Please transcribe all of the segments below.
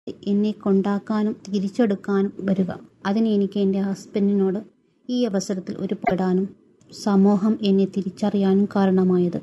എന്നെ കൊണ്ടാക്കാനും തിരിച്ചെടുക്കാനും വരിക അതിന് എനിക്ക് എൻ്റെ ഹസ്ബൻഡിനോട് ഈ അവസരത്തിൽ ഒരുപെടാനും സമൂഹം എന്നെ തിരിച്ചറിയാനും കാരണമായത്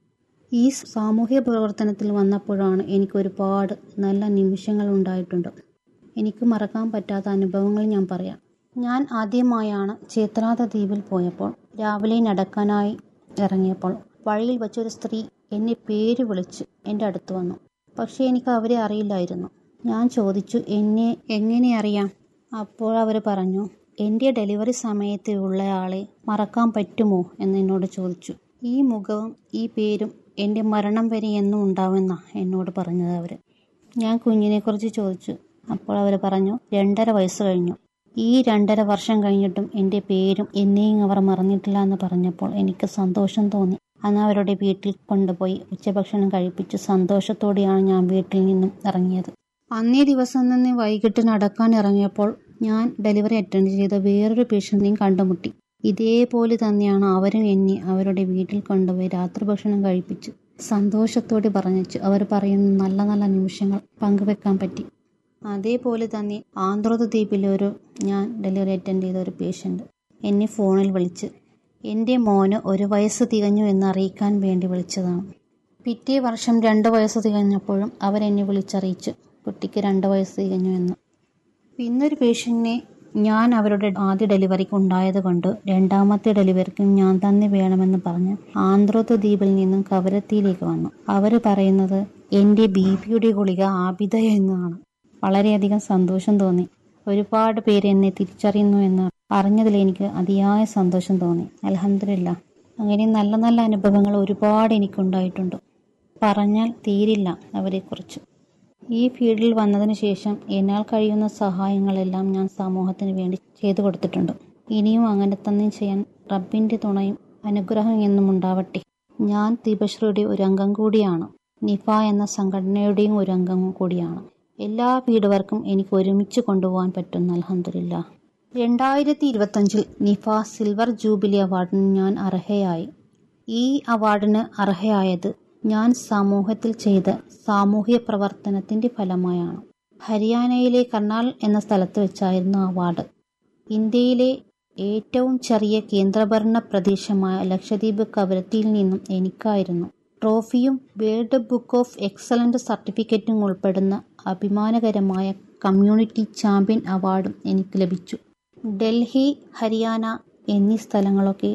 ഈ സാമൂഹ്യ പ്രവർത്തനത്തിൽ വന്നപ്പോഴാണ് എനിക്ക് ഒരുപാട് നല്ല നിമിഷങ്ങൾ ഉണ്ടായിട്ടുണ്ട് എനിക്ക് മറക്കാൻ പറ്റാത്ത അനുഭവങ്ങൾ ഞാൻ പറയാം ഞാൻ ആദ്യമായാണ് ചേത്രാത ദ്വീപിൽ പോയപ്പോൾ രാവിലെ നടക്കാനായി ഇറങ്ങിയപ്പോൾ വഴിയിൽ വച്ചൊരു സ്ത്രീ എന്നെ പേര് വിളിച്ച് എൻ്റെ അടുത്ത് വന്നു പക്ഷേ എനിക്ക് അവരെ അറിയില്ലായിരുന്നു ഞാൻ ചോദിച്ചു എന്നെ എങ്ങനെ അറിയാം അപ്പോൾ അവർ പറഞ്ഞു എൻ്റെ ഡെലിവറി സമയത്ത് ഉള്ളയാളെ മറക്കാൻ പറ്റുമോ എന്ന് എന്നോട് ചോദിച്ചു ഈ മുഖവും ഈ പേരും എൻ്റെ മരണം വരെ എന്നും ഉണ്ടാവുമെന്ന എന്നോട് പറഞ്ഞത് അവർ ഞാൻ കുഞ്ഞിനെക്കുറിച്ച് ചോദിച്ചു അപ്പോൾ അവർ പറഞ്ഞു രണ്ടര വയസ്സ് കഴിഞ്ഞു ഈ രണ്ടര വർഷം കഴിഞ്ഞിട്ടും എൻ്റെ പേരും എന്നെയും അവർ മറന്നിട്ടില്ല എന്ന് പറഞ്ഞപ്പോൾ എനിക്ക് സന്തോഷം തോന്നി അന്ന് അവരുടെ വീട്ടിൽ കൊണ്ടുപോയി ഉച്ചഭക്ഷണം കഴിപ്പിച്ച് സന്തോഷത്തോടെയാണ് ഞാൻ വീട്ടിൽ നിന്നും ഇറങ്ങിയത് അന്നേ ദിവസം തന്നെ വൈകിട്ട് നടക്കാൻ ഇറങ്ങിയപ്പോൾ ഞാൻ ഡെലിവറി അറ്റൻഡ് ചെയ്ത വേറൊരു പേഷ്യന്റിനെയും കണ്ടുമുട്ടി ഇതേപോലെ തന്നെയാണ് അവരും എന്നെ അവരുടെ വീട്ടിൽ കൊണ്ടുപോയി രാത്രി ഭക്ഷണം കഴിപ്പിച്ച് സന്തോഷത്തോടെ പറഞ്ഞിച്ചു അവർ പറയുന്ന നല്ല നല്ല നിമിഷങ്ങൾ പങ്കുവെക്കാൻ പറ്റി അതേപോലെ തന്നെ ആന്ധ്രോത ദ്വീപിലെ ഒരു ഞാൻ ഡെലിവറി അറ്റൻഡ് ചെയ്ത ഒരു പേഷ്യൻ്റ് എന്നെ ഫോണിൽ വിളിച്ച് എൻ്റെ മോന് ഒരു വയസ്സ് തികഞ്ഞു എന്ന് അറിയിക്കാൻ വേണ്ടി വിളിച്ചതാണ് പിറ്റേ വർഷം രണ്ട് വയസ്സ് തികഞ്ഞപ്പോഴും അവരെന്നെ വിളിച്ചറിയിച്ചു കുട്ടിക്ക് രണ്ട് വയസ്സ് തികഞ്ഞു എന്ന് ഇന്നൊരു പേഷ്യൻറ്റിനെ ഞാൻ അവരുടെ ആദ്യ ഡെലിവറിക്ക് ഉണ്ടായത് കൊണ്ട് രണ്ടാമത്തെ ഡെലിവറിക്കും ഞാൻ തന്നെ വേണമെന്ന് പറഞ്ഞ് ആന്ധ്രോത്ത് ദ്വീപിൽ നിന്നും കവരത്തിയിലേക്ക് വന്നു അവർ പറയുന്നത് എൻ്റെ ബി പിയുടെ ഗുളിക ആബിത എന്നാണ് വളരെയധികം സന്തോഷം തോന്നി ഒരുപാട് പേര് എന്നെ തിരിച്ചറിയുന്നു എന്ന് അറിഞ്ഞതിൽ എനിക്ക് അതിയായ സന്തോഷം തോന്നി അലഹമില്ല അങ്ങനെ നല്ല നല്ല അനുഭവങ്ങൾ ഒരുപാട് എനിക്കുണ്ടായിട്ടുണ്ട് പറഞ്ഞാൽ തീരില്ല അവരെക്കുറിച്ച് ഈ ഫീൽഡിൽ വന്നതിന് ശേഷം എന്നാൽ കഴിയുന്ന സഹായങ്ങളെല്ലാം ഞാൻ സമൂഹത്തിന് വേണ്ടി ചെയ്തു കൊടുത്തിട്ടുണ്ട് ഇനിയും അങ്ങനെ തന്നെ ചെയ്യാൻ റബ്ബിൻ്റെ തുണയും അനുഗ്രഹം എന്നും ഉണ്ടാവട്ടെ ഞാൻ ദീപശ്രീയുടെ ഒരു അംഗം കൂടിയാണ് നിഫ എന്ന സംഘടനയുടെയും ഒരു അംഗം കൂടിയാണ് എല്ലാ ഫീൽഡ് വർക്കും എനിക്ക് ഒരുമിച്ച് കൊണ്ടുപോകാൻ പറ്റുന്ന അലഹമില്ല രണ്ടായിരത്തി ഇരുപത്തഞ്ചിൽ നിഫ സിൽവർ ജൂബിലി അവാർഡിന് ഞാൻ അർഹയായി ഈ അവാർഡിന് അർഹയായത് ഞാൻ സമൂഹത്തിൽ ചെയ്ത സാമൂഹ്യ പ്രവർത്തനത്തിന്റെ ഫലമായാണ് ഹരിയാനയിലെ കർണാൽ എന്ന സ്ഥലത്ത് വെച്ചായിരുന്നു അവാർഡ് ഇന്ത്യയിലെ ഏറ്റവും ചെറിയ കേന്ദ്രഭരണ പ്രദേശമായ ലക്ഷദ്വീപ് കവരത്തിയിൽ നിന്നും എനിക്കായിരുന്നു ട്രോഫിയും വേൾഡ് ബുക്ക് ഓഫ് എക്സലന്റ് സർട്ടിഫിക്കറ്റും ഉൾപ്പെടുന്ന അഭിമാനകരമായ കമ്മ്യൂണിറ്റി ചാമ്പ്യൻ അവാർഡും എനിക്ക് ലഭിച്ചു ഡൽഹി ഹരിയാന എന്നീ സ്ഥലങ്ങളൊക്കെ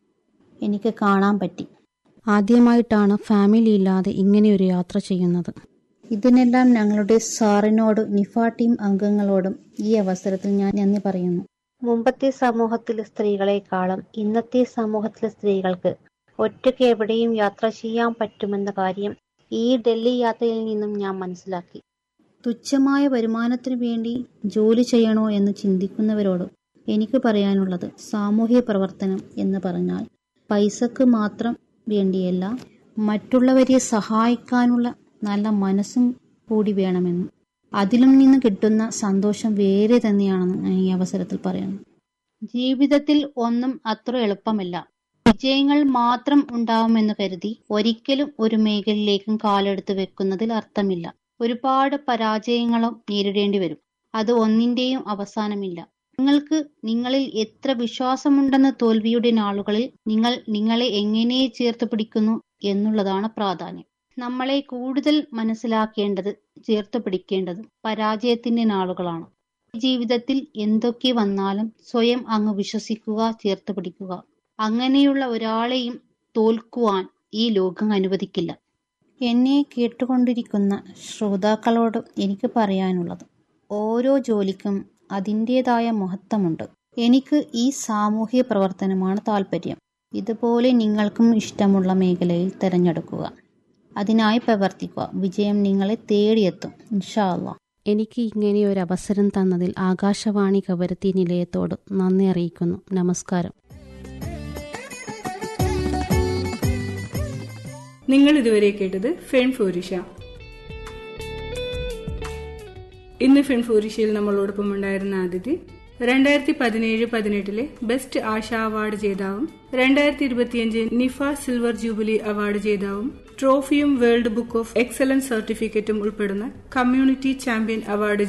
എനിക്ക് കാണാൻ പറ്റി ആദ്യമായിട്ടാണ് ഫാമിലി ഇല്ലാതെ ഇങ്ങനെയൊരു യാത്ര ചെയ്യുന്നത് ഇതിനെല്ലാം ഞങ്ങളുടെ സാറിനോട് നിഫ ടീം അംഗങ്ങളോടും ഈ അവസരത്തിൽ ഞാൻ നന്ദി പറയുന്നു മുമ്പത്തെ സമൂഹത്തിലെ സ്ത്രീകളെക്കാളും ഇന്നത്തെ സമൂഹത്തിലെ സ്ത്രീകൾക്ക് ഒറ്റയ്ക്ക് എവിടെയും യാത്ര ചെയ്യാൻ പറ്റുമെന്ന കാര്യം ഈ ഡൽഹി യാത്രയിൽ നിന്നും ഞാൻ മനസ്സിലാക്കി തുച്ഛമായ വരുമാനത്തിനു വേണ്ടി ജോലി ചെയ്യണോ എന്ന് ചിന്തിക്കുന്നവരോട് എനിക്ക് പറയാനുള്ളത് സാമൂഹ്യ പ്രവർത്തനം എന്ന് പറഞ്ഞാൽ പൈസക്ക് മാത്രം വേണ്ടിയല്ല മറ്റുള്ളവരെ സഹായിക്കാനുള്ള നല്ല മനസ്സും കൂടി വേണമെന്നും അതിലും നിന്ന് കിട്ടുന്ന സന്തോഷം വേറെ തന്നെയാണെന്ന് ഞാൻ ഈ അവസരത്തിൽ പറയുന്നു ജീവിതത്തിൽ ഒന്നും അത്ര എളുപ്പമല്ല വിജയങ്ങൾ മാത്രം ഉണ്ടാവുമെന്ന് കരുതി ഒരിക്കലും ഒരു മേഖലയിലേക്കും കാലെടുത്ത് വെക്കുന്നതിൽ അർത്ഥമില്ല ഒരുപാട് പരാജയങ്ങളും നേരിടേണ്ടി വരും അത് ഒന്നിന്റെയും അവസാനമില്ല നിങ്ങൾക്ക് നിങ്ങളിൽ എത്ര വിശ്വാസമുണ്ടെന്ന തോൽവിയുടെ നാളുകളിൽ നിങ്ങൾ നിങ്ങളെ എങ്ങനെ ചേർത്ത് പിടിക്കുന്നു എന്നുള്ളതാണ് പ്രാധാന്യം നമ്മളെ കൂടുതൽ മനസ്സിലാക്കേണ്ടത് ചേർത്ത് പിടിക്കേണ്ടത് പരാജയത്തിന്റെ നാളുകളാണ് ജീവിതത്തിൽ എന്തൊക്കെ വന്നാലും സ്വയം അങ്ങ് വിശ്വസിക്കുക ചേർത്ത് പിടിക്കുക അങ്ങനെയുള്ള ഒരാളെയും തോൽക്കുവാൻ ഈ ലോകം അനുവദിക്കില്ല എന്നെ കേട്ടുകൊണ്ടിരിക്കുന്ന ശ്രോതാക്കളോട് എനിക്ക് പറയാനുള്ളത് ഓരോ ജോലിക്കും അതിൻ്റെതായ മഹത്വമുണ്ട് എനിക്ക് ഈ സാമൂഹ്യ പ്രവർത്തനമാണ് താല്പര്യം ഇതുപോലെ നിങ്ങൾക്കും ഇഷ്ടമുള്ള മേഖലയിൽ തിരഞ്ഞെടുക്കുക അതിനായി പ്രവർത്തിക്കുക വിജയം നിങ്ങളെ തേടിയെത്തും ഇൻഷാ അള്ളാ എനിക്ക് ഇങ്ങനെ ഒരു അവസരം തന്നതിൽ ആകാശവാണി കവരത്തി നിലയത്തോട് നന്ദി അറിയിക്കുന്നു നമസ്കാരം നിങ്ങൾ ഇതുവരെ കേട്ടത് ഫെൺ ഫോരിഷ ഇന്ന് ഫെൺ ഫോരിഷയിൽ നമ്മളോടൊപ്പം ഉണ്ടായിരുന്ന അതിഥി രണ്ടായിരത്തി പതിനേഴ് പതിനെട്ടിലെ ബെസ്റ്റ് ആശ അവാർഡ് ജേതാവും രണ്ടായിരത്തി ഇരുപത്തിയഞ്ച് നിഫ സിൽവർ ജൂബിലി അവാർഡ് ജേതാവും ട്രോഫിയും വേൾഡ് ബുക്ക് ഓഫ് എക്സലൻസ് സർട്ടിഫിക്കറ്റും ഉൾപ്പെടുന്ന കമ്മ്യൂണിറ്റി ചാമ്പ്യൻ അവാർഡ്